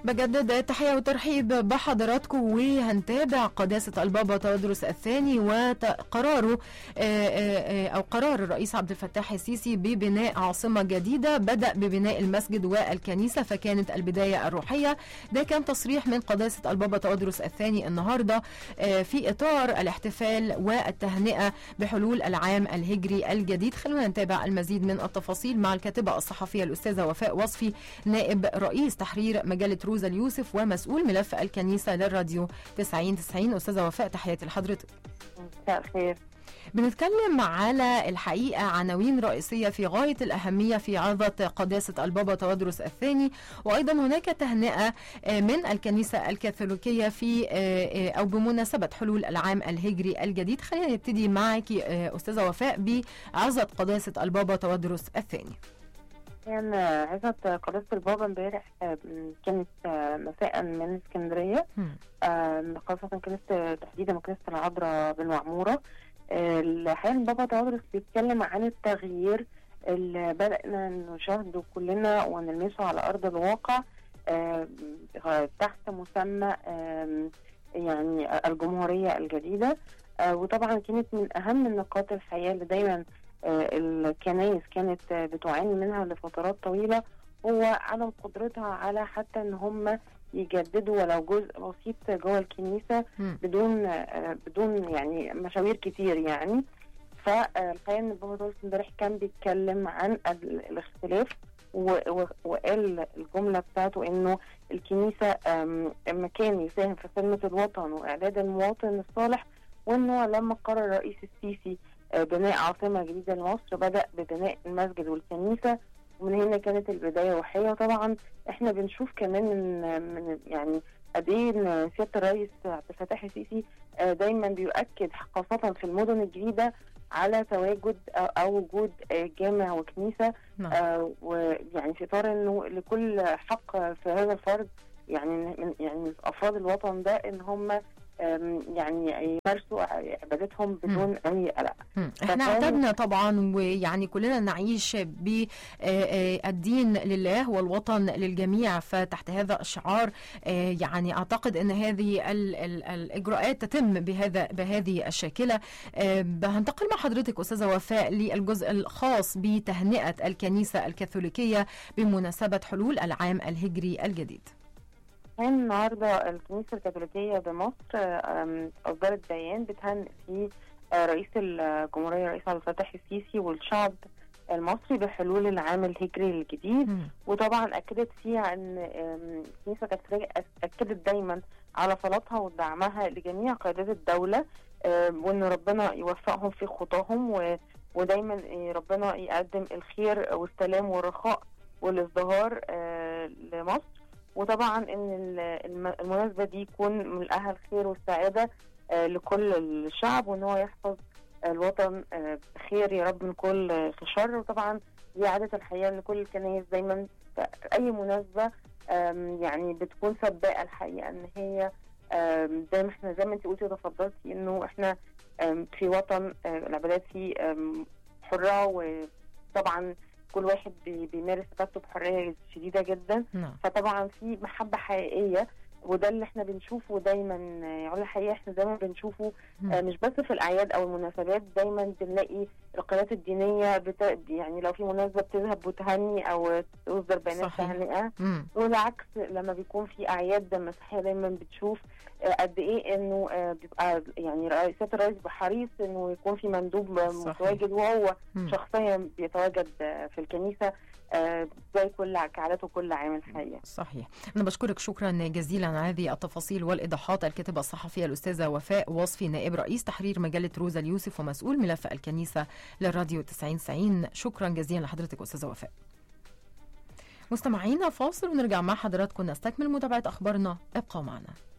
بجدد تحية وترحيب بحضراتكم وهنتابع قداسة البابا تودرس الثاني وقراره أو قرار الرئيس عبد الفتاح السيسي ببناء عاصمة جديدة بدأ ببناء المسجد والكنيسة فكانت البداية الروحية ده كان تصريح من قداسة البابا تودرس الثاني النهاردة في إطار الاحتفال والتهنئة بحلول العام الهجري الجديد خلونا نتابع المزيد من التفاصيل مع الكاتبة الصحفية الأستاذة وفاء وصفي نائب رئيس تحرير مجلة روزا اليوسف ومسؤول ملف الكنيسة للراديو 90 90 أستاذة وفاء تحياتي لحضرتك مساء الخير بنتكلم على الحقيقة عناوين رئيسية في غاية الأهمية في عظة قداسة البابا تودرس الثاني وأيضا هناك تهنئة من الكنيسة الكاثوليكية في أو بمناسبة حلول العام الهجري الجديد خلينا نبتدي معك أستاذة وفاء بعظة قداسة البابا تودرس الثاني كان عزة قداسة البابا امبارح كانت مساء من اسكندرية خاصة كنيسة تحديدا كنيسة العذراء بالمعمورة الحقيقة البابا تودرس بيتكلم عن التغيير اللي بدأنا نشاهده كلنا ونلمسه على أرض الواقع تحت مسمى يعني الجمهورية الجديدة وطبعا كانت من أهم النقاط الحقيقة اللي دايما الكنائس كانت بتعاني منها لفترات طويله هو عدم قدرتها على حتى ان هم يجددوا ولو جزء بسيط جوه الكنيسه بدون بدون يعني مشاوير كتير يعني فالحقيقه ان بابا دولس امبارح كان بيتكلم عن الاختلاف وقال الجمله بتاعته انه الكنيسه مكان يساهم في خدمه الوطن واعداد المواطن الصالح وانه لما قرر الرئيس السيسي بناء عاصمه جديده لمصر بدا ببناء المسجد والكنيسه ومن هنا كانت البدايه روحيه وطبعا احنا بنشوف كمان من من يعني قد ايه سياده الرئيس عبد الفتاح السيسي دايما بيؤكد خاصه في المدن الجديده على تواجد او وجود جامع وكنيسه آه ويعني في اطار انه لكل حق في هذا الفرد يعني من يعني من افراد الوطن ده ان هم يعني يمارسوا عبادتهم بدون اي قلق احنا اعتدنا طبعا ويعني كلنا نعيش بالدين لله والوطن للجميع فتحت هذا الشعار يعني اعتقد ان هذه ال ال الاجراءات تتم بهذا بهذه الشاكله هنتقل مع حضرتك استاذه وفاء للجزء الخاص بتهنئه الكنيسه الكاثوليكيه بمناسبه حلول العام الهجري الجديد كان النهارده الكنيسه الكاثوليكيه بمصر اصدرت بيان بتهنئ فيه رئيس الجمهوريه الرئيس عبد الفتاح السيسي والشعب المصري بحلول العام الهجري الجديد م. وطبعا اكدت فيها ان الكنيسه الكاثوليكيه اكدت دايما على صلاتها ودعمها لجميع قيادات الدوله وان ربنا يوفقهم في خطاهم ودايما ربنا يقدم الخير والسلام والرخاء والازدهار لمصر وطبعا ان المناسبه دي يكون من الاهل الخير والسعاده لكل الشعب وان هو يحفظ الوطن بخير يا رب من كل شر وطبعا دي عاده الحقيقه ان كل الكنايس دايما في اي مناسبه يعني بتكون سباقه الحقيقه ان هي زي ما احنا زي ما انت قلتي وتفضلتي انه احنا في وطن العبادات فيه حره وطبعا كل واحد بيمارس عبادته بحريه شديده جدا نعم. فطبعا في محبه حقيقيه وده اللي احنا بنشوفه دايما يعني الحقيقه احنا دايما بنشوفه آه مش بس في الاعياد او المناسبات دايما بنلاقي القنوات الدينيه بت... يعني لو في مناسبه بتذهب وتهني او تصدر بيانات تهنئه والعكس لما بيكون في اعياد مسيحيه دايما بتشوف آه قد ايه انه آه بيبقى يعني سياده الرئيس حريص انه يكون في مندوب متواجد وهو مم. شخصيا بيتواجد في الكنيسه زي كل كعادته كل عام الحقيقه. صحيح، انا بشكرك شكرا جزيلا على هذه التفاصيل والايضاحات الكاتبه الصحفيه الاستاذه وفاء وصفي نائب رئيس تحرير مجله روزا اليوسف ومسؤول ملف الكنيسه للراديو 90 90 شكرا جزيلا لحضرتك استاذه وفاء. مستمعينا فاصل ونرجع مع حضراتكم نستكمل متابعه اخبارنا ابقوا معنا.